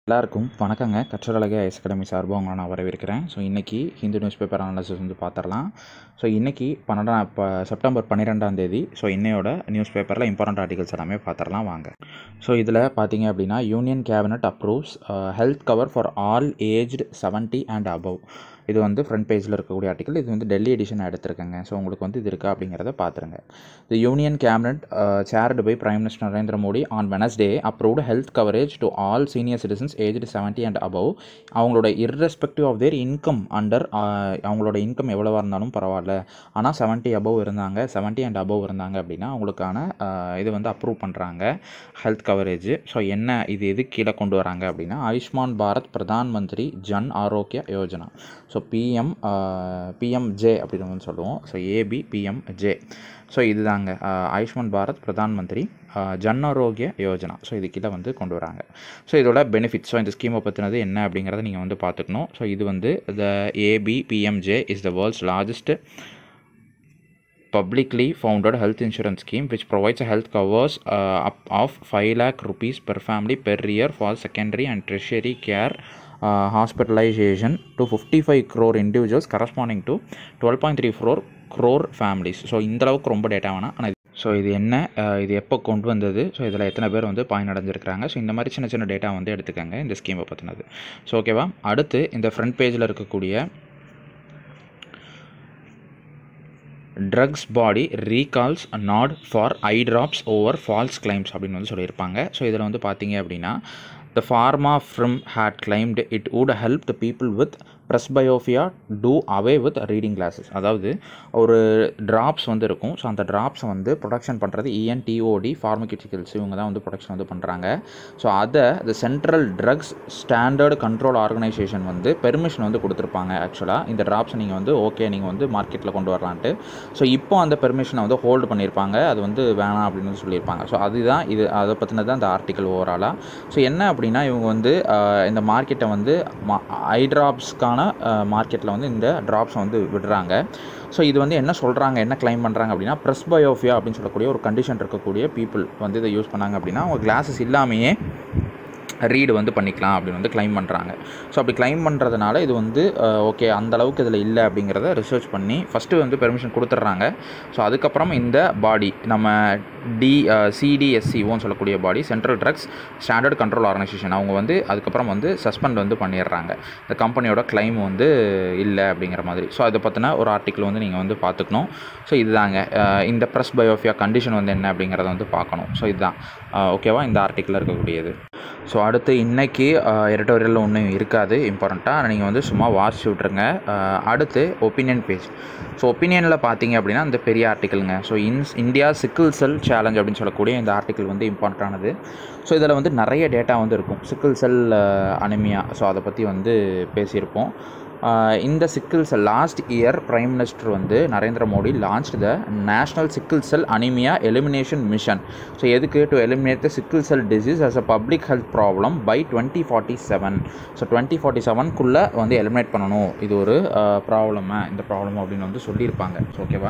எல்லாருக்கும் வணக்கங்க கற்றலகை ice academy சார்பாக உங்களை நான் வரவேற்கிறேன் ஸோ இன்றைக்கி ஹிந்து நியூஸ் பேப்பர் அனாலிசிஸ் வந்து பார்த்துடலாம் ஸோ இன்றைக்கி பன்னெண்டாம் இப்போ செப்டம்பர் பன்னிரெண்டாம் தேதி ஸோ இன்னையோட நியூஸ் பேப்பரில் இம்பார்ட்டன்ட் ஆர்டிகல்ஸ் எல்லாமே பார்த்துடலாம் வாங்க ஸோ இதில் பார்த்தீங்க அப்படின்னா union cabinet approves health cover for all aged seventy and above இது வந்து ஃப்ரண்ட் பேஜில் இருக்கக்கூடிய ஆர்டிக்கல் இது வந்து டெல்லி எடிஷன் எடுத்திருக்கேங்க ஸோ உங்களுக்கு வந்து இது இருக்கா அப்படிங்கிறத பார்த்துருங்க the union cabinet chaired by prime minister Narendra Modi on Wednesday approved health coverage to all senior citizens aged seventy and above அவங்களோட irrespective of their income under அவங்களோட இன்கம் எவ்வளோவா இருந்தாலும் பரவாயில்ல ஆனால் செவன்ட்டி அபவ் இருந்தாங்க செவன்ட்டி அண்ட் அபவ் இருந்தாங்க அப்படின்னா அவங்களுக்கான uh, இது வந்து அப்ரூவ் பண்ணுறாங்க ஹெல்த் கவரேஜ் ஸோ என்ன இது எது கீழே கொண்டு வராங்க அப்படின்னா ஆயுஷ்மான் பாரத் பிரதான் மந்திரி ஜன் ஆரோக்கிய யோஜனா ஸோ பிஎம் பிஎம்ஜே அப்படின்னு வந்து சொல்லுவோம் ஸோ ஏபி பிஎம்ஜே ஸோ இதுதாங்க அஹ், ஆயுஷ்மான் பாரத் பிரதான் மந்திரி அஹ், ஜன் ஆரோக்கிய யோஜனா ஸோ இது கீழே வந்து கொண்டு வராங்க ஸோ இதோட பெனிஃபிட்ஸ் ஸோ இந்த ஸ்கீமை பற்றினது என்ன அப்படிங்கிறத நீங்கள் வந்து பார்த்துக்கணும் ஸோ இது வந்து the AB PMJ is the world's largest publicly founded health insurance scheme which provides a health covers uh, up of 5 lakh rupees per family per year for secondary and tertiary care uh, hospitalization to 55 crore individuals corresponding to 12.34 crore families so இந்த அளவுக்கு ரொம்ப data வேணாம் ஆனால் so இது என்ன அஹ், இது எப்போ கொண்டு வந்தது ஸோ இதில் எத்தனை பேர் வந்து பயன் அடைஞ்சிருக்கிறாங்க ஸோ இந்த மாதிரி சின்ன சின்ன டேட்டா வந்து எடுத்துக்கோங்க இந்த ஸ்கீமை பற்றினது ஸோ ஓகேவா அடுத்து இந்த ஃப்ரண்ட் பேஜில் இருக்கக்கூடிய drugs body recalls not for eye drops over false claims அப்படின்னு வந்து சொல்லியிருப்பாங்க ஸோ இதில் வந்து பார்த்தீங்க அப்படின்னா the pharma firm had claimed it would help the people with presbyopia do away with reading glasses அதாவது ஒரு ட்ராப்ஸ் வந்து இருக்கும் ஸோ அந்த ட்ராப்ஸை வந்து ப்ரொடக்ஷன் பண்ணுறது இஎன்டிஓடி ஃபார்மகியூட்டிக்கல்ஸ் இவங்க தான் வந்து ப்ரொடக்ஷன் வந்து பண்ணுறாங்க ஸோ அதை the central drugs standard control organisation வந்து பெர்மிஷன் வந்து கொடுத்துருப்பாங்க ஆக்சுவலாக இந்த ட்ராப்ஸை நீங்கள் வந்து ஓகே நீங்கள் வந்து மார்க்கெட்டில் கொண்டு வரலான்ட்டு ஸோ இப்போ அந்த பெர்மிஷனை வந்து ஹோல்டு பண்ணியிருப்பாங்க அது வந்து வேணாம் அப்படின்னு வந்து சொல்லியிருப்பாங்க ஸோ அதுதான் இது அதை பற்றினது தான் அந்த ஆர்டிக்கல் ஓவராலாக ஸோ என்ன அப்படின்னா இவங்க வந்து ஆஹ், இந்த மார்க்கெட்டை வந்து ஐ ட்ராப்ஸ்க்கான மார்க்கெட்டில் வந்து இந்த ட்ராப்ஸை வந்து விடுறாங்க ஸோ இது வந்து என்ன சொல்கிறாங்க என்ன க்ளைம் பண்ணுறாங்க அப்படின்னா ப்ரெஸ்பயோஃபியா அப்படின்னு சொல்லக்கூடிய ஒரு கண்டிஷன் இருக்கக்கூடிய பீப்புள் வந்து இதை யூஸ் பண்ணாங்க அப்படின்னா அவங்க கிளாஸஸ் இல்லாமையே ரீடு வந்து பண்ணிக்கலாம் அப்படின்னு வந்து க்ளைம் பண்ணுறாங்க ஸோ அப்படி க்ளைம் பண்ணுறதுனால இது வந்து ஓகே அந்த அளவுக்கு இதில் இல்லை அப்படிங்கிறத ரிசர்ச் பண்ணி ஃபஸ்ட்டு வந்து பெர்மிஷன் கொடுத்துட்றாங்க ஸோ அதுக்கப்புறம் இந்த பாடி நம்ம டி சிடிஎஸ்சிஓன்னு சொல்லக்கூடிய body central drugs standard control organisation அவங்க வந்து அதுக்கப்புறம் வந்து சஸ்பெண்ட் வந்து பண்ணிடுறாங்க இந்த கம்பெனியோட க்ளைம் வந்து இல்லை அப்படிங்கிற மாதிரி ஸோ அதை பற்றின ஒரு ஆர்டிக்கிள் வந்து நீங்கள் வந்து பார்த்துக்கணும் ஸோ இதுதாங்க அஹ், இந்த ப்ரெஸ் பயோஃபியா கண்டிஷன் வந்து என்ன அப்படிங்கிறத வந்து பார்க்கணும் ஸோ இதுதான் ஓகேவா இந்த ஆர்டிக்கிளில் இருக்கக்கூடியது ஸோ அடுத்து இன்னைக்கு எடிட்டோரியலில் ஒன்றும் இருக்காது இம்பார்ட்டண்ட்டாக நீங்கள் வந்து சும்மா வாசிச்சு விட்ருங்க அஹ், அடுத்து ஒப்பீனியன் பேஜ் ஸோ ஒப்பீனியனில் பார்த்தீங்க அப்படின்னா இந்த பெரிய ஆர்டிக்கலுங்க ஸோ இன்ஸ் இந்தியா சிக்கிள் செல் சேலஞ்ச் அப்படின்னு சொல்லக்கூடிய இந்த ஆர்டிக்கல் வந்து இம்பார்ட்டண்டானது ஸோ இதில் வந்து நிறைய டேட்டா வந்து இருக்கும் சிக்கிள் செல் அனிமியா ஸோ அதை பற்றி வந்து பேசியிருப்போம் ஆஹ் இந்த sickle cell last year prime minister வந்து Narendra Modi launch the national sickle cell anaemia elimination mission so எதுக்கு to eliminate the sickle cell disease as a public health problem by twenty forty seven so twenty forty செவன்குள்ளே வந்து eliminate பண்ணணும் இது ஒரு problem இந்த problem அப்படின்னு வந்து சொல்லியிருப்பாங்க ஓகேவா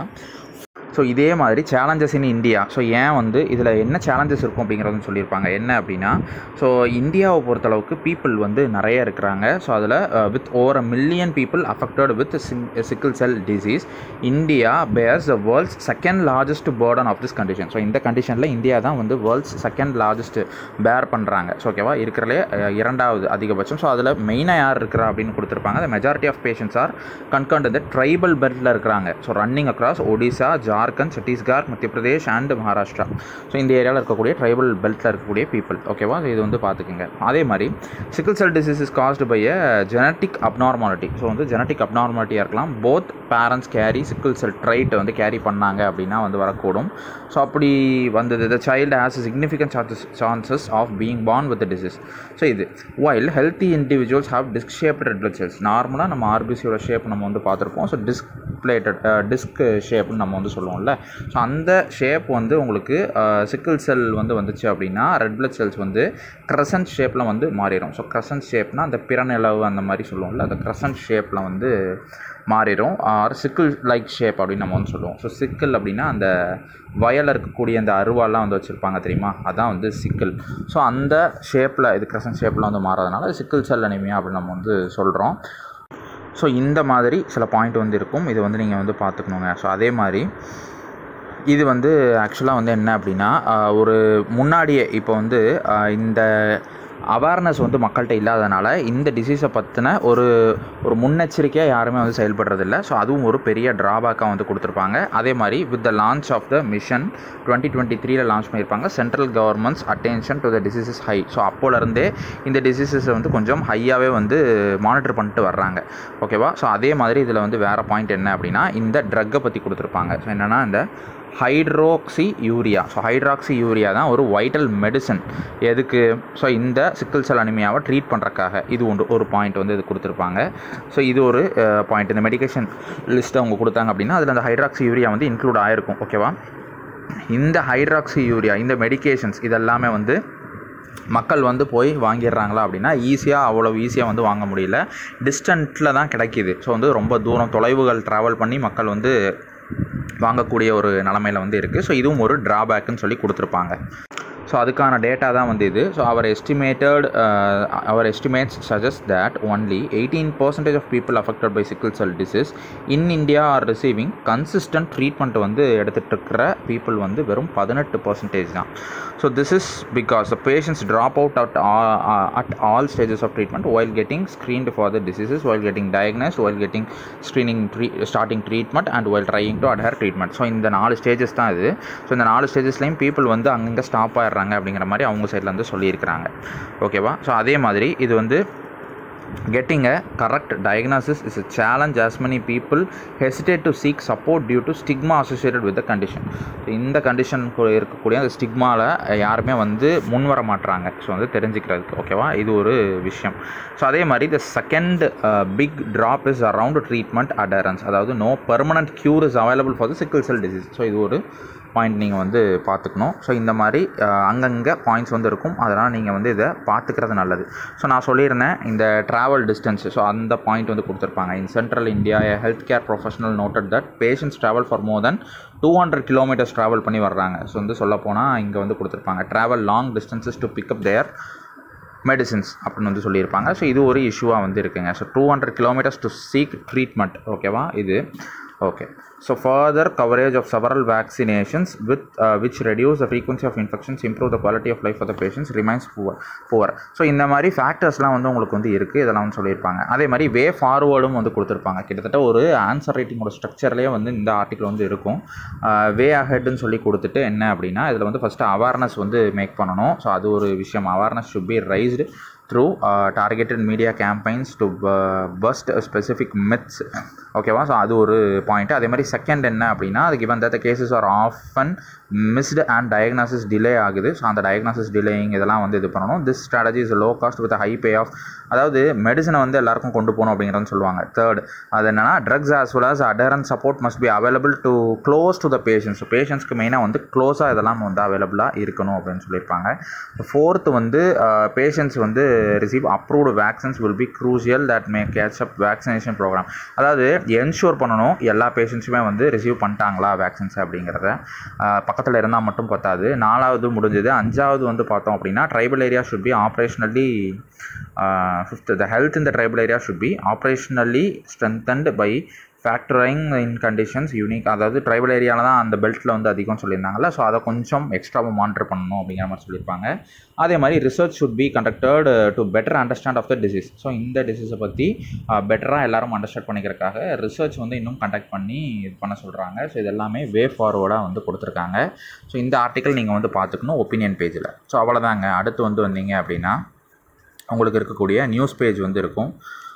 ஸோ இதே மாதிரி சேலஞ்சஸ் இன் இந்தியா ஸோ ஏன் வந்து இதில் என்ன சேலஞ்சஸ் இருக்கும் அப்படிங்கிறதும் சொல்லியிருப்பாங்க என்ன அப்படின்னா ஸோ இந்தியாவை பொறுத்தளவுக்கு பீப்புள் வந்து நிறைய இருக்கிறாங்க ஸோ அதில் with over a million people affected with sickle cell disease India bears the world's second largest burden of this condition so இந்த கண்டிஷனில் இந்தியா தான் வந்து வேர்ல்ட்ஸ் செகண்ட் லார்ஜஸ்ட் பேர் பண்ணுறாங்க ஸோ ஓகேவா இருக்கிறதுலே அஹ், இரண்டாவது அதிகபட்சம் ஸோ அதில் மெயினாக யார் இருக்கிறா அப்படின்னு கொடுத்துருப்பாங்க the majority of patients are concerned இந்த ட்ரைபல் பெல்ட்டில் இருக்கிறாங்க so running across Odisha Jharkhand Chhattisgarh Madhya Pradesh and Maharashtra so இந்த ஏரியாவில் இருக்கக்கூடிய ட்ரைபல் பெல்ட்டில் இருக்கக்கூடிய பீப்புள் ஓகேவா ஸோ இது வந்து பார்த்துக்குங்க அதே மாதிரி sickle cell disease is caused by a genetic abnormality so வந்து ஜெனட்டிக் அப்நார்மாலிட்டியாக இருக்கலாம் both parents carry sickle cell trait வந்து கேரி பண்ணாங்க அப்படின்னா வந்து வரக்கூடும் ஸோ அப்படி வந்தது the child has significant chances chances of being born with disease so இது while healthy individuals have disc shaped red blood cells நார்மலாக நம்ம ஆர்பிசியோட ஷேப் நம்ம வந்து பார்த்துருப்போம் ஸோ டிஸ்க் பிளேட்டட் டிஸ்க் ஷேப்னு நம்ம வந்து சொல்லுவோம் சொல்லுவோம்ல ஸோ அந்த ஷேப் வந்து உங்களுக்கு சிக்கிள் செல் வந்து வந்துச்சு அப்படின்னா ரெட் பிளட் செல்ஸ் வந்து க்ரசன்ட் ஷேப்பில் வந்து மாறிடும் ஸோ க்ரசன்ட் ஷேப்னால் அந்த பிறநிலவு அந்த மாதிரி சொல்லுவோம்ல அந்த க்ரசன்ட் ஷேப்பில் வந்து மாறிடும் ஆர் சிக்கிள் லைக் ஷேப் அப்படின்னு நம்ம வந்து சொல்லுவோம் ஸோ சிக்கிள் அப்படின்னா அந்த வயலில் இருக்கக்கூடிய அந்த அருவாலாம் வந்து வச்சுருப்பாங்க தெரியுமா அதான் வந்து சிக்கிள் ஸோ அந்த ஷேப்பில் இது க்ரசன்ட் ஷேப்பில் வந்து மாறதுனால சிக்கிள் செல் அனிமியா அப்படின்னு நம்ம வந்து சொல்கிறோம் ஸோ இந்த மாதிரி சில பாயிண்ட் வந்து இருக்கும் இது வந்து நீங்கள் வந்து பார்த்துக்கணுங்க ஸோ அதே மாதிரி இது வந்து ஆக்சுவலாக வந்து என்ன அப்படின்னா ஆஹ், ஒரு முன்னாடியே இப்போ வந்து ஆஹ், இந்த அவேர்னஸ் வந்து மக்கள்கிட்ட இல்லாதனால இந்த டிசீஸை பற்றின ஒரு ஒரு முன்னெச்சரிக்கையாக யாருமே வந்து செயல்படுறதில்ல ஸோ அதுவும் ஒரு பெரிய ட்ராபேக்காக வந்து கொடுத்துருப்பாங்க அதே மாதிரி with the launch of the mission twenty twenty த்ரீல லான்ச் பண்ணியிருப்பாங்க central government's attention to the diseases high so அப்போலேருந்தே இந்த டிசீசஸை வந்து கொஞ்சம் ஹையாகவே வந்து மானிட்டர் பண்ணிட்டு வர்றாங்க ஓகேவா ஸோ அதே மாதிரி இதில் வந்து வேறு பாயிண்ட் என்ன அப்படின்னா இந்த ட்ரக்கை பற்றி கொடுத்துருப்பாங்க ஸோ என்னென்னா இந்த hydroxyurea so hydroxyurea தான் ஒரு வைட்டல் மெடிசன் எதுக்கு ஸோ இந்த சிக்கிள் செல் அனிமியாவை ட்ரீட் பண்ணுறக்காக இது ஒன்று ஒரு பாயிண்ட் வந்து இது கொடுத்துருப்பாங்க ஸோ இது ஒரு பாயிண்ட் இந்த மெடிகேஷன் லிஸ்ட்டை அவங்க கொடுத்தாங்க அப்படின்னா அதில் அந்த ஹைட்ராக்சி யூரியா வந்து இன்க்ளூட் ஆகிருக்கும் ஓகேவா இந்த ஹைட்ராக்சி யூரியா இந்த மெடிகேஷன்ஸ் இதெல்லாமே வந்து மக்கள் வந்து போய் வாங்கிடுறாங்களா அப்படின்னா ஈஸியாக அவ்வளோ ஈஸியாக வந்து வாங்க முடியல டிஸ்டன்ட்டில் தான் கிடைக்கிது ஸோ வந்து ரொம்ப தூரம் தொலைவுகள் ட்ராவல் பண்ணி மக்கள் வந்து வாங்கக்கூடிய ஒரு நிலமையில வந்து இருக்குது ஸோ இதுவும் ஒரு ட்ராபேக்குன்னு சொல்லி கொடுத்துருப்பாங்க ஸோ அதுக்கான டேட்டா தான் வந்து இது so our estimated our estimates suggest that only eighteen percentage of people affected by sickle cell disease in India are receiving consistent treatment வந்து எடுத்துகிட்டு இருக்கிற பீப்புள் வந்து வெறும் பதினெட்டு பர்சன்டேஜ் தான் so this is because the patients drop out at at all stages of treatment while getting screened for the diseases while getting diagnosed while getting screening tree starting treatment and while trying to adhere treatment so இந்த நாலு stages தான் இது so இந்த நாலு ஸ்டேஜஸ்லையும் people வந்து அங்கங்கே stop ஆயிடுறாங்க அப்படிங்கிற மாதிரி அவங்க சைடில் வந்து சொல்லியிருக்கிறாங்க ஓகேவா ஸோ அதே மாதிரி இது வந்து getting a correct diagnosis is a challenge as many people hesitate to seek support due to stigma associated with the condition So, இந்த கண்டிஷன் இருக்கக்கூடிய அந்த ஸ்டிக்மாவில் யாருமே வந்து முன் வர மாட்றாங்க ஸோ வந்து தெரிஞ்சுக்கிறதுக்கு ஓகேவா இது ஒரு விஷயம் ஸோ அதே மாதிரி the second big drop is around treatment adherence அதாவது no permanent cure is available for the sickle cell disease so இது ஒரு பாயிண்ட் நீங்கள் வந்து பார்த்துக்கணும் ஸோ இந்த மாதிரி அஹ், அங்கங்கே பாயிண்ட்ஸ் வந்து இருக்கும் அதனால் நீங்கள் வந்து இதை பார்த்துக்கிறது நல்லது ஸோ நான் சொல்லியிருந்தேன் இந்த ட்ராவல் டிஸ்டன்ஸ் ஸோ அந்த பாயிண்ட் வந்து கொடுத்துருப்பாங்க in central India health care professional noted that patients travel for more than two hundred kilometres travel பண்ணி வர்றாங்க ஸோ வந்து சொல்லப்போனால் இங்கே வந்து கொடுத்துருப்பாங்க travel long distances to pick up their medicines அப்படின்னு வந்து சொல்லியிருப்பாங்க ஸோ இது ஒரு இஷ்யூவாக வந்து இருக்குங்க so two hundred kilometres to seek treatment ஓகேவா இது okay so further coverage of several vaccinations with uh, which reduce the frequency of infections improve the quality of life for the patients remains poor poor so இந்த மாதிரி ஃபேக்டர்ஸ்லாம் வந்து உங்களுக்கு வந்து இருக்குது இதெல்லாம் வந்து சொல்லியிருப்பாங்க அதே மாதிரி வே ஃபார்வர்டும் வந்து கொடுத்துருப்பாங்க கிட்டத்தட்ட ஒரு ஆன்சர் ரைட்டிங்கோட ஸ்ட்ரக்சர்லேயே வந்து இந்த ஆர்டிக்கல் வந்து இருக்கும் வே அஹெட்னு சொல்லி கொடுத்துட்டு என்ன அப்படின்னா இதில் வந்து ஃபஸ்ட்டு அவேர்னஸ் வந்து மேக் பண்ணணும் ஸோ அது ஒரு விஷயம் awareness should be raised through targeted media campaigns to bust specific myths ஓகேவா ஸோ அது ஒரு பாயிண்ட் அதே மாதிரி செகண்ட் என்ன அப்படின்னா அது given that cases are often missed and diagnosis delay ஆகுது ஸோ அந்த டயக்னாசிஸ் டிலேயிங் இதெல்லாம் வந்து இது பண்ணணும் this strategy is low cost with high payoff அதாவது மெடிசனை வந்து எல்லாருக்கும் கொண்டு போகணும் அப்படிங்கிறத சொல்லுவாங்க தேர்ட் அது என்னன்னா drugs as well as adherence support must be available to close to the patients பேஷண்ட்ஸ்க்கு மெயினாக வந்து க்ளோஸாக இதெல்லாம் வந்து அவைலபிளாக இருக்கணும் அப்படின்னு சொல்லியிருப்பாங்க ஃபோர்த்து வந்து பேஷண்ட்ஸ் வந்து receive approved vaccines will be crucial that may catch up vaccination programme அதாவது என்ஷூர் பண்ணணும் எல்லா பேஷண்ட்ஸுமே வந்து ரிசீவ் பண்ணிட்டாங்களா வேக்சின்ஸ் அப்படிங்கிறத பக்கத்தில் இருந்தால் மட்டும் பத்தாது நாலாவது முடிஞ்சது அஞ்சாவது வந்து பார்த்தோம் அப்படின்னா tribal area should be operationally fifth the health இந்த tribal area should be operationally strengthened by factoring in conditions unique அதாவது ட்ரைபல் ஏரியாவில் தான் அந்த பெல்ட்டில் வந்து அதிகம் சொல்லியிருந்தாங்கல்ல ஸோ அதை கொஞ்சம் எக்ஸ்ட்ராவாக மானிட்டர் பண்ணணும் அப்படிங்கிற மாதிரி சொல்லியிருப்பாங்க அதே மாதிரி research should be conducted to better understand of the disease so இந்த டிசீஸை பற்றி பெட்டராக எல்லாரும் அண்டர்ஸ்டாண்ட் பண்ணிக்கிறதுக்காக ரிசர்ச் வந்து இன்னும் கண்டக்ட் பண்ணி இது பண்ண சொல்கிறாங்க ஸோ இது எல்லாமே வே ஃபார்வர்டாக வந்து கொடுத்துருக்காங்க ஸோ இந்த ஆர்டிக்கல் நீங்கள் வந்து பார்த்துக்கணும் ஒப்பீனியன் பேஜில் ஸோ அவ்வளோதாங்க அடுத்து வந்து வந்தீங்க அப்படின்னா உங்களுக்கு இருக்கக்கூடிய நியூஸ் பேஜ் வந்து இருக்கும்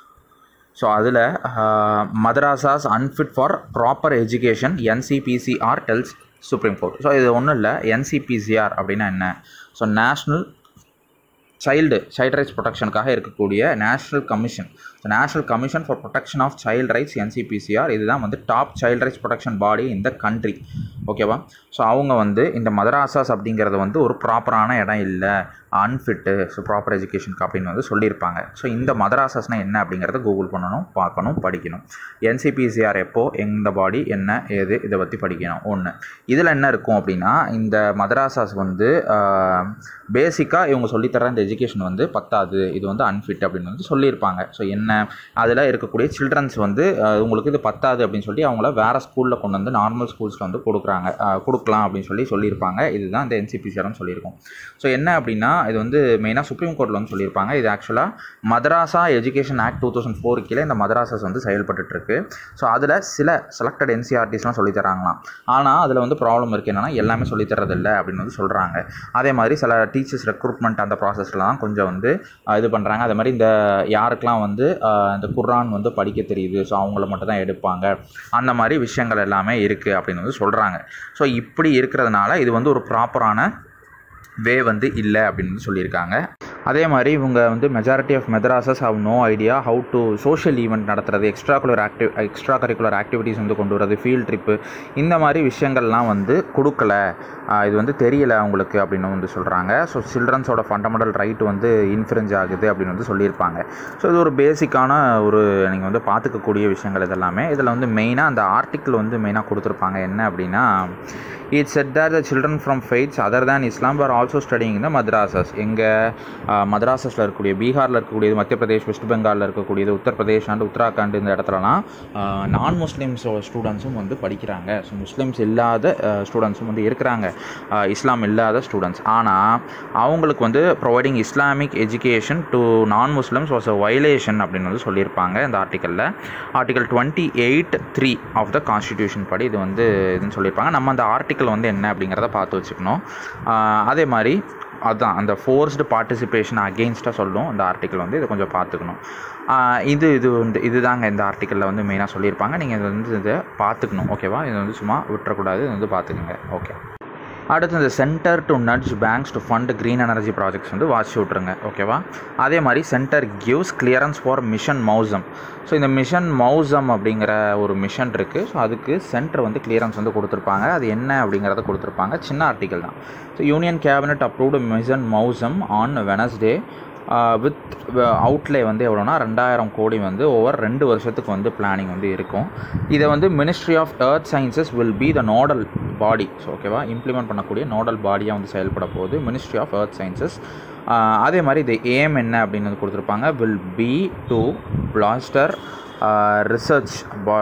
ஸோ அதில் madrasas unfit for proper education NCPCR tells Supreme Court so இது ஒன்றும் இல்லை என்சிபிசிஆர் அப்படின்னா என்ன so national child child rights ப்ரொடெக்ஷனுக்காக இருக்கக்கூடிய national commission national commission for protection of child rights NCPCR இதுதான் வந்து top child rights protection body இந்த கண்ட்ரி ஓகேவா ஸோ அவங்க வந்து இந்த மதராசாஸ் அப்படிங்கிறது வந்து ஒரு ப்ராப்பரான இடம் இல்லை அன்ஃபிட்டு ஸோ ப்ராப்பர் எஜுகேஷனுக்கு அப்படின்னு வந்து சொல்லியிருப்பாங்க ஸோ இந்த மதராசாஸ்னால் என்ன அப்படிங்கிறத கூகுள் பண்ணணும் பார்க்கணும் படிக்கணும் என்சிபிசிஆர் எப்போ எந்த பாடி என்ன ஏது இதை பற்றி படிக்கணும் ஒன்று இதில் என்ன இருக்கும் அப்படின்னா இந்த மதராசாஸ் வந்து பேசிக்காக இவங்க சொல்லித்தர இந்த எஜுகேஷன் வந்து பத்தாது இது வந்து அன்ஃபிட் அப்படின்னு வந்து சொல்லியிருப்பாங்க ஸோ என்ன அதில் இருக்கக்கூடிய சில்ட்ரன்ஸ் வந்து அஹ், உங்களுக்கு இது பத்தாது அப்படின்னு சொல்லி அவங்கள வேறு ஸ்கூலில் கொண்டு வந்து நார்மல் ஸ்கூல்ஸில் வந்து கொடுக்குறாங்க அஹ், கொடுக்கலாம் அப்படின்னு சொல்லி சொல்லியிருப்பாங்க இதுதான் இந்த என்சிபிசிஆர்னு சொல்லியிருக்கோம் ஸோ என்ன அப்படின்னா இது வந்து மெயினாக சுப்ரீம் கோர்ட்டில் வந்து சொல்லியிருப்பாங்க இது ஆக்சுவலாக madrasa education act two thousand four கீழே இந்த மதராசாஸ் வந்து செயல்பட்டுட்டு இருக்கு ஸோ அதில் சில செலக்டட் என்சிஆர்டிஸ்லாம் சொல்லி தராங்களாம் ஆனால் அதில் வந்து ப்ராப்ளம் இருக்குது என்னன்னா எல்லாமே சொல்லி தரதில்ல அப்படின்னு வந்து சொல்கிறாங்க அதே மாதிரி சில டீச்சர்ஸ் ரெக்ரூட்மெண்ட் அந்த ப்ராசஸ்லாம் கொஞ்சம் வந்து அஹ், இது பண்ணுறாங்க அதே மாதிரி இந்த யாருக்கெல்லாம் வந்து அஹ், இந்த குர்ஆன் வந்து படிக்க தெரியுது ஸோ அவங்கள மட்டும் தான் எடுப்பாங்க அந்த மாதிரி விஷயங்கள் எல்லாமே இருக்குது அப்படின்னு வந்து சொல்கிறாங்க ஸோ இப்படி இருக்கிறதுனால இது வந்து ஒரு ப்ராப்பரான வே வந்து இல்லை அப்படின்னு வந்து சொல்லியிருக்காங்க அதே மாதிரி இவங்க வந்து majority of madrasas have no idea how to social event நடத்துறது extracurricular active extracurricular activities வந்து கொண்டு வரது ஃபீல்ட் ட்ரிப்பு இந்த மாதிரி விஷயங்கள்லாம் வந்து கொடுக்கல ஆஹ் இது வந்து தெரியல அவங்களுக்கு அப்படின்னு வந்து சொல்கிறாங்க ஸோ சில்ட்ரன்ஸோட ஃபண்டமெண்டல் ரைட் வந்து இன்ஃப்ரெஞ்ச் ஆகுது அப்படின்னு வந்து சொல்லியிருப்பாங்க ஸோ இது ஒரு பேசிக்கான ஒரு நீங்கள் வந்து பார்த்துக்கக்கூடிய விஷயங்கள் இதெல்லாமே இதில் வந்து மெயினாக அந்த ஆர்டிக்கிள் வந்து மெயினாக கொடுத்துருப்பாங்க என்ன அப்படின்னா it said that the children from faiths other than Islam were also studying in the madrasas எங்கள் மദ്രാസஸில் இருக்கக்கூடிய பீகாரில் இருக்கக்கூடியது மத்திய பிரதேஷ் வெஸ்ட் பெங்காலில் இருக்கக்கூடியது உத்தரப்பிரதேஷ் அண்ட் உத்தராகண்ட் இந்த இடத்துலலாம் நான் முஸ்லீம்ஸ் ஸ்டூடெண்ட்ஸும் வந்து படிக்கிறாங்க ஸோ முஸ்லீம்ஸ் இல்லாத ஸ்டூடெண்ட்ஸும் வந்து இருக்கிறாங்க அஹ், இஸ்லாம் இல்லாத ஸ்டூடெண்ட்ஸ் ஆனால் அவங்களுக்கு வந்து providing Islamic education to non Muslims was a violation அப்படின்னு வந்து சொல்லியிருப்பாங்க இந்த ஆர்டிக்கலில் article twenty eight three of the constitution படி இது வந்து இதுன்னு சொல்லியிருப்பாங்க நம்ம அந்த ஆர்டிக்கல் வந்து என்ன அப்படிங்கிறத பார்த்து வச்சுக்கணும் ஆஹ் அதே மாதிரி அதுதான் அந்த ஃபோர்ஸ்டு பார்ட்டிசிபேஷன் அகெயின்ஸ்டாக சொல்லும் இந்த ஆர்டிக்கல் வந்து இதை கொஞ்சம் பார்த்துக்கணும் ஆஹ் இது இது வந்து இதுதாங்க இந்த ஆர்டிக்கலில் வந்து மெயினாக சொல்லியிருப்பாங்க நீங்கள் இதை வந்து இதை பார்த்துக்கணும் ஓகேவா இதை வந்து சும்மா விட்டுறக்கூடாது இதை வந்து பார்த்துக்குங்க ஓகே அடுத்து இந்த centre to nudge banks to fund green energy projects வந்து வாசி விட்ருங்க ஓகேவா அதே மாதிரி centre gives clearance for Mission Mausam so இந்த மிஷன் மௌசம் அப்படிங்கிற ஒரு மிஷன் இருக்குது ஸோ அதுக்கு சென்டர் வந்து கிளியரன்ஸ் வந்து கொடுத்துருப்பாங்க அது என்ன அப்படிங்கிறத கொடுத்துருப்பாங்க சின்ன ஆர்டிக்கல் தான் so union cabinet approved Mission Mausam on Wednesday with outlay வந்து எவ்வளோனா ரெண்டாயிரம் கோடி வந்து ஓவர் ரெண்டு வருஷத்துக்கு வந்து பிளானிங் வந்து இருக்கும் இதை வந்து ministry of earth sciences will be the nodal body so ஓகேவா இம்ப்ளிமெண்ட் பண்ணக்கூடிய நோடல் பாடியாக வந்து செயல்பட போகுது மினிஸ்ட்ரி ஆஃப் எர்த் சயின்சஸ் அதே மாதிரி இது ஏம் என்ன அப்படின்னு வந்து கொடுத்துருப்பாங்க will be to bolster research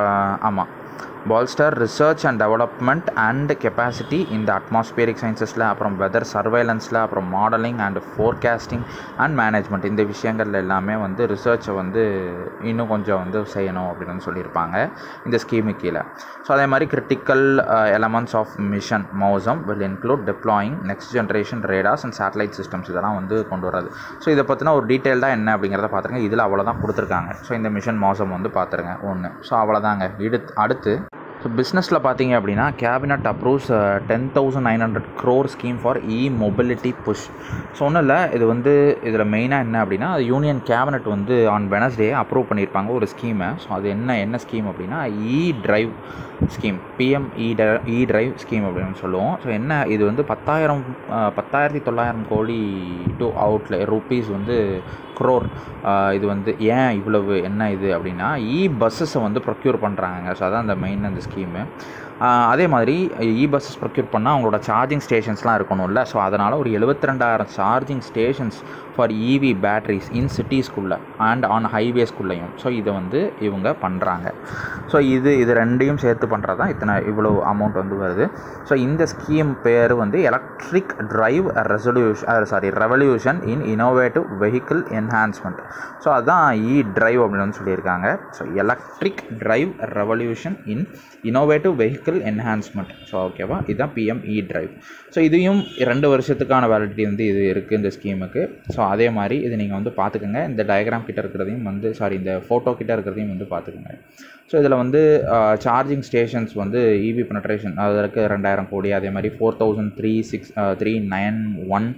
ஆமாம் bolster research and development and capacity இந்த அட்மாஸ்பியரிக் சயின்சஸில் அப்புறம் வெதர் சர்வைலன்ஸில் அப்புறம் modelling and forecasting and management இந்த விஷயங்கள்ல எல்லாமே வந்து ரிசர்ச்சை வந்து இன்னும் கொஞ்சம் வந்து செய்யணும் அப்படின்னு வந்து சொல்லியிருப்பாங்க இந்த ஸ்கீமு கீழே ஸோ அதே மாதிரி critical elements of Mission Mausam will include deploying next generation radars and satellite systems இதெல்லாம் வந்து கொண்டு வர்றது ஸோ இதை பற்றின ஒரு டீட்டெயில்டாக என்ன அப்படிங்கிறத பார்த்துருங்க இதில் அவ்வளோதான் கொடுத்துருக்காங்க ஸோ இந்த மிஷன் மௌசம் வந்து பார்த்துருங்க ஒன்று ஸோ அவ்வளோதாங்க இடு அடுத்து ஸோ பிஸ்னஸில் பார்த்தீங்க அப்படின்னா cabinet approves ten thousand nine hundred crore scheme for E mobility push so ஒன்றும் இல்லை இது வந்து இதில் மெயினாக என்ன அப்படின்னா யூனியன் கேபினட் வந்து ஆன் வெனஸ்டே அப்ரூவ் பண்ணியிருப்பாங்க ஒரு ஸ்கீமை ஸோ அது என்ன என்ன ஸ்கீம் அப்படின்னா E drive scheme PM E E drive scheme அப்படின்னு சொல்லுவோம் ஸோ என்ன இது வந்து பத்தாயிரம் அஹ், பத்தாயிரத்தி தொள்ளாயிரம் கோடி டு அவுட்ல ருபீஸ் வந்து க்ரோர் இது வந்து ஏன் இவ்வளவு என்ன இது அப்படின்னா இ பஸ்ஸஸை வந்து ப்ரொக்யூர் பண்ணுறாங்க ஸோ அதான் அந்த மெயின் அந்த ஸ்கீமு அதே மாதிரி இ பஸ்ஸஸ் ப்ரொக்யூர் பண்ணால் அவங்களோட சார்ஜிங் ஸ்டேஷன்ஸ்லாம் இருக்கணும்ல ஸோ அதனால் ஒரு எழுபத்தி ரெண்டாயிரம் charging stations for EV batteries in சிட்டிஸ்குள்ளே அண்ட் ஆன் ஹைவேஸ்குள்ளேயும் ஸோ இதை வந்து இவங்க பண்ணுறாங்க ஸோ இது இது ரெண்டையும் சேர்த்து பண்ணுறது தான் இத்தனை இவ்வளோ அமௌண்ட் வந்து வருது ஸோ இந்த ஸ்கீம் பேர் வந்து electric drive resolution sorry revolution in innovative vehicle enhancement so அதுதான் இ டிரைவ் அப்படின்னு வந்து சொல்லியிருக்காங்க so electric drive revolution in innovative vehicle enhancement so ஓகேவா இதுதான் பிஎம் இ டிரைவ் ஸோ இதையும் ரெண்டு வருஷத்துக்கான வேலிடிட்டி வந்து இது இருக்குது இந்த ஸ்கீமுக்கு ஸோ அதே மாதிரி இது நீங்கள் வந்து பார்த்துக்கோங்க இந்த டயக்ராம் கிட்ட இருக்கிறதையும் வந்து சாரி இந்த ஃபோட்டோ கிட்ட இருக்கிறதையும் வந்து பார்த்துக்கோங்க ஸோ இதில் வந்து சார்ஜிங் ஸ்டேஷன்ஸ் வந்து இவி பெனட்ரேஷன் அதற்கு ரெண்டாயிரம் கோடி அதே மாதிரி four thousand three six three nine one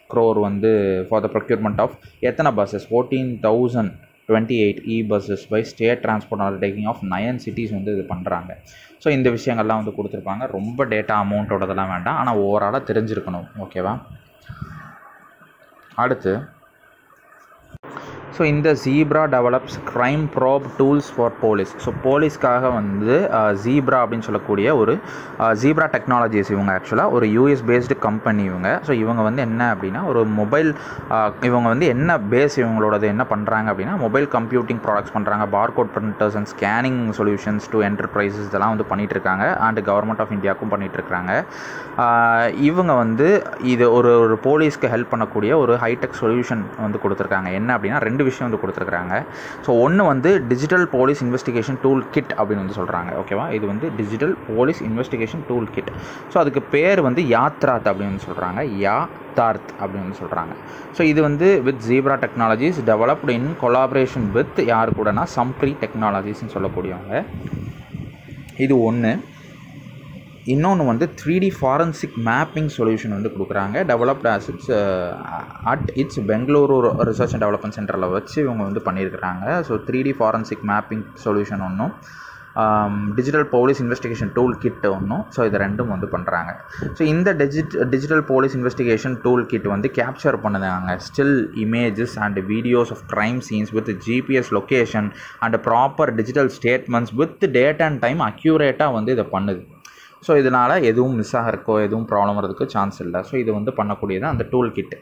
crore வந்து ஃபார் த ப்ரொக்யூர்மெண்ட் ஆஃப் எத்தனை buses fourteen thousand twenty eight E buses by state transport undertaking of nine cities வந்து இது பண்ணுறாங்க ஸோ இந்த விஷயங்கள்லாம் வந்து கொடுத்துருப்பாங்க ரொம்ப டேட்டா அமௌண்ட்டோடதெல்லாம் வேண்டாம் ஆனால் ஓவராலாக தெரிஞ்சிருக்கணும் ஓகேவா அடுத்து ஸோ இந்த Zebra develops crime probe tools for police so போலீஸ்க்காக வந்து ஜீப்ரா அப்படின்னு சொல்லக்கூடிய ஒரு ஜீப்ரா டெக்னாலஜிஸ் இவங்க ஆக்சுவலாக ஒரு யூஎஸ் பேஸ்டு கம்பெனி இவங்க ஸோ இவங்க வந்து என்ன அப்படின்னா ஒரு மொபைல் இவங்க வந்து என்ன பேஸ் இவங்களோடது என்ன பண்ணுறாங்க அப்படின்னா மொபைல் கம்ப்யூட்டிங் ப்ராடக்ட்ஸ் பண்ணுறாங்க barcode printers and scanning solutions to enterprises இதெல்லாம் வந்து பண்ணிகிட்டு இருக்காங்க அண்ட் கவர்மெண்ட் ஆஃப் இந்தியாவுக்கும் பண்ணிகிட்டு இருக்காங்க இவங்க வந்து இது ஒரு ஒரு போலீஸ்க்கு ஹெல்ப் பண்ணக்கூடிய ஒரு ஹைடெக் சொல்யூஷன் வந்து கொடுத்துருக்காங்க என்ன அப்படின்னா ரெண்டு விஷயம் வந்து கொடுத்துருக்காங்க ஸோ ஒன்று வந்து digital police investigation tool kit அப்படின்னு வந்து சொல்கிறாங்க ஓகேவா இது வந்து digital police investigation tool kit so அதுக்கு பேர் வந்து யாத்ராத் அப்படின்னு வந்து சொல்கிறாங்க யா தார்த் அப்படின்னு வந்து சொல்கிறாங்க ஸோ இது வந்து with Zebra Technologies developed in collaboration with யார் கூடனா சம்ப்ரி டெக்னாலஜிஸ்ன்னு சொல்லக்கூடியவங்க இது ஒன்று இன்னொன்று வந்து three D forensic mapping solution வந்து கொடுக்குறாங்க developed as its at its Bengaluru research and development சென்டரில் வச்சு இவங்க வந்து பண்ணியிருக்கிறாங்க so three D forensic mapping solution ஒன்றும் digital police investigation tool kit ஒன்றும் ஸோ இது ரெண்டும் வந்து பண்ணுறாங்க ஸோ இந்த digit digital police investigation tool kit வந்து capture பண்ணுதாங்க still images and videos of crime scenes with GPS location and proper digital statements with date and time அக்யூரேட்டாக வந்து இதை பண்ணுது ஸோ இதனால் எதுவும் மிஸ் ஆகிறக்கோ எதுவும் ப்ராப்ளம் வரதுக்கு சான்ஸ் இல்லை ஸோ இது வந்து பண்ணக்கூடியது அந்த tool kit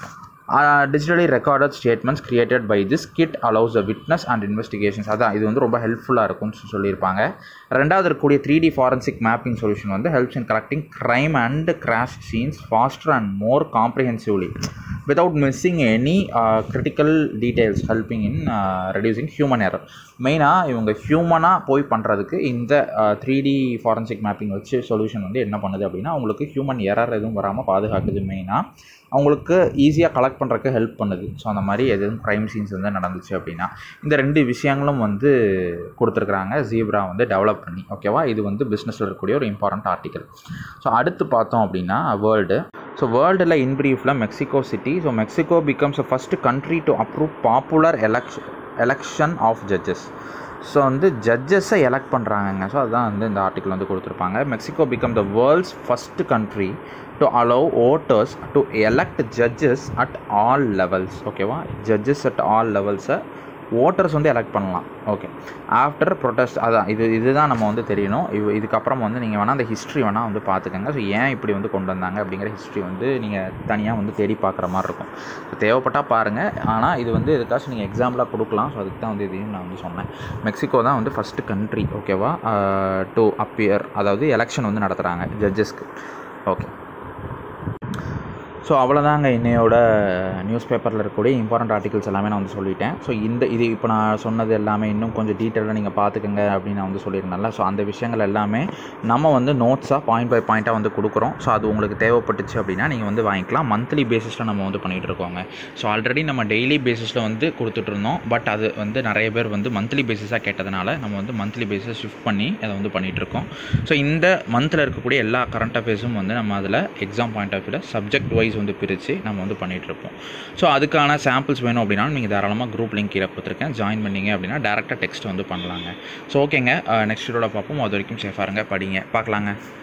digitally recorded statements created by this kit allows a witness and investigations அதான் இது வந்து ரொம்ப ஹெல்ப்ஃபுல்லாக இருக்கும்னு சொல்லியிருப்பாங்க ரெண்டாவது இருக்கக்கூடிய three D forensic mapping solution வந்து helps in collecting crime and crash scenes faster and more comprehensively without missing any critical details helping in reducing human error மெயினாக இவங்க ஹியூமனாக போய் பண்ணுறதுக்கு இந்த த்ரீ டி ஃபாரன்சிக் மேப்பிங் வச்சு சொல்யூஷன் வந்து என்ன பண்ணுது அப்படின்னா அவங்களுக்கு ஹியூமன் எரர் எதுவும் வராமல் பாதுகாக்குது மெயினாக அவங்களுக்கு ஈஸியாக கலெக்ட் பண்ணுறதுக்கு ஹெல்ப் பண்ணுது ஸோ அந்த மாதிரி எதுவும் க்ரைம் சீன்ஸ் வந்து நடந்துச்சு அப்படின்னா இந்த ரெண்டு விஷயங்களும் வந்து கொடுத்துருக்குறாங்க ஜீப்ரா வந்து டெவலப் பண்ணி ஓகேவா இது வந்து பிஸ்னஸில் இருக்கக்கூடிய ஒரு இம்பார்ட்டண்ட் ஆர்டிக்கல் ஸோ அடுத்து பார்த்தோம் அப்படின்னா வேர்ல்டு ஸோ வேர்ல்டில் இன் ப்ரீஃபில் Mexico City so Mexico becomes a first country to approve popular election election of judges so வந்து ஜட்ஜஸை எலெக்ட் பண்ணுறாங்கங்க ஸோ அதுதான் வந்து இந்த ஆர்டிக்கல் வந்து கொடுத்துருப்பாங்க Mexico become the world's first country to allow voters to elect judges at all levels ஓகேவா judges at all லெவல்ஸை voters வந்து எலெக்ட் பண்ணலாம் ஓகே ஆஃப்டர் ப்ரொட்டஸ்ட் அதான் இது இதுதான் நம்ம வந்து தெரியணும் இது இதுக்கப்புறம் வந்து நீங்கள் வேணால் அந்த ஹிஸ்ட்ரி வேணால் வந்து பார்த்துக்கோங்க ஸோ ஏன் இப்படி வந்து கொண்டு வந்தாங்க அப்படிங்கிற ஹிஸ்ட்ரி வந்து நீங்கள் தனியாக வந்து தேடி பார்க்குற மாதிரி இருக்கும் ஸோ தேவைப்பட்டால் பாருங்கள் ஆனால் இது வந்து எதுக்காச்சும் நீங்கள் எக்ஸாம்பிளாக கொடுக்கலாம் ஸோ அதுக்கு தான் வந்து இதையும் நான் வந்து சொன்னேன் மெக்சிகோ தான் வந்து ஃபஸ்ட்டு கண்ட்ரி ஓகேவா டு அப்பியர் அதாவது எலெக்ஷன் வந்து நடத்துகிறாங்க ஜட்ஜஸ்க்கு ஓகே ஸோ அவ்வளோதாங்க இன்னையோட நியூஸ் பேப்பரில் இருக்கக்கூடிய இம்பார்ட்டண்ட் ஆர்டிகல்ஸ் எல்லாமே நான் வந்து சொல்லிட்டேன் ஸோ இந்த இது இப்போ நான் சொன்னது எல்லாமே இன்னும் கொஞ்சம் டீட்டெயிலாக நீங்கள் பார்த்துக்கங்க அப்படின்னு நான் வந்து சொல்லியிருந்தேன்ல ஸோ அந்த விஷயங்கள் எல்லாமே நம்ம வந்து நோட்ஸாக பாயிண்ட் பை பாயிண்ட்டாக வந்து கொடுக்குறோம் ஸோ அது உங்களுக்கு தேவைப்பட்டுச்சு அப்படின்னா நீங்கள் வந்து வாங்கிக்கலாம் மந்த்லி பேசிஸில் நம்ம வந்து பண்ணிகிட்டு இருக்கோங்க ஸோ ஆல்ரெடி நம்ம டெய்லி பேசிஸில் வந்து கொடுத்துட்ருந்தோம் பட் அது வந்து நிறைய பேர் வந்து மந்த்லி பேசிஸாக கேட்டதுனால நம்ம வந்து மந்த்லி பேசிஸ் ஷிஃப்ட் பண்ணி அதை வந்து பண்ணிகிட்ருக்கோம் ஸோ இந்த மந்தில் இருக்கக்கூடிய எல்லா கரண்ட் அஃபேர்ஸும் வந்து நம்ம அதில் எக்ஸாம் பாயிண்ட் ஆஃப் வியூவில் சப்ஜெக்ட் வைஸ் வந்து பிரித்து நம்ம வந்து பண்ணிகிட்ருப்போம் ஸோ அதுக்கான சாம்பிள்ஸ் வேணும் அப்படின்னா நீங்கள் தாராளமாக குரூப் லிங்க் கீழே கொடுத்துருக்கேன் ஜாயின் பண்ணீங்க அப்படின்னா டேரெக்டாக டெக்ஸ்ட் வந்து பண்ணலாங்க ஸோ ஓகேங்க நெக்ஸ்ட் வீடியோவில் பார்ப்போம் அது வரைக்கும் சேஃபாக இருங்க படிங்க பார்க்கலாங்க